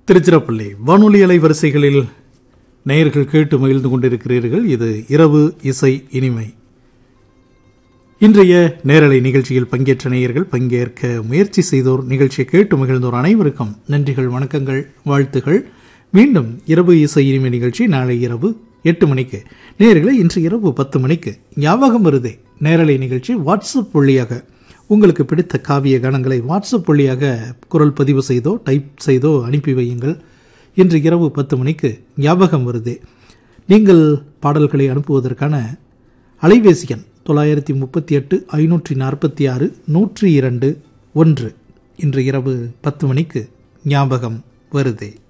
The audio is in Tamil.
திருச்சிராப்பள்ளி வானொலி அலைவரிசைகளில் நேயர்கள் கேட்டு மகிழ்ந்து கொண்டிருக்கிறீர்கள் இது இரவு இசை இனிமை இன்றைய நேரலை நிகழ்ச்சியில் பங்கேற்ற நேயர்கள் பங்கேற்க முயற்சி செய்தோர் நிகழ்ச்சியை கேட்டு மகிழ்ந்தோர் அனைவருக்கும் நன்றிகள் வணக்கங்கள் வாழ்த்துகள் மீண்டும் இரவு இசை இனிமை நிகழ்ச்சி நாளை இரவு எட்டு மணிக்கு நேயர்களை இன்று இரவு பத்து மணிக்கு ஞாபகம் வருதே நேரலை நிகழ்ச்சி வாட்ஸ்அப் வழியாக உங்களுக்கு பிடித்த காவிய கணங்களை வாட்ஸ்அப் வழியாக குரல் பதிவு செய்தோ டைப் செய்தோ அனுப்பி வையுங்கள் இன்று இரவு பத்து மணிக்கு ஞாபகம் வருதே நீங்கள் பாடல்களை அனுப்புவதற்கான அலைபேசி எண் தொள்ளாயிரத்தி முப்பத்தி எட்டு ஐநூற்றி நாற்பத்தி ஆறு நூற்றி இரண்டு ஒன்று இன்று இரவு பத்து மணிக்கு ஞாபகம் வருதே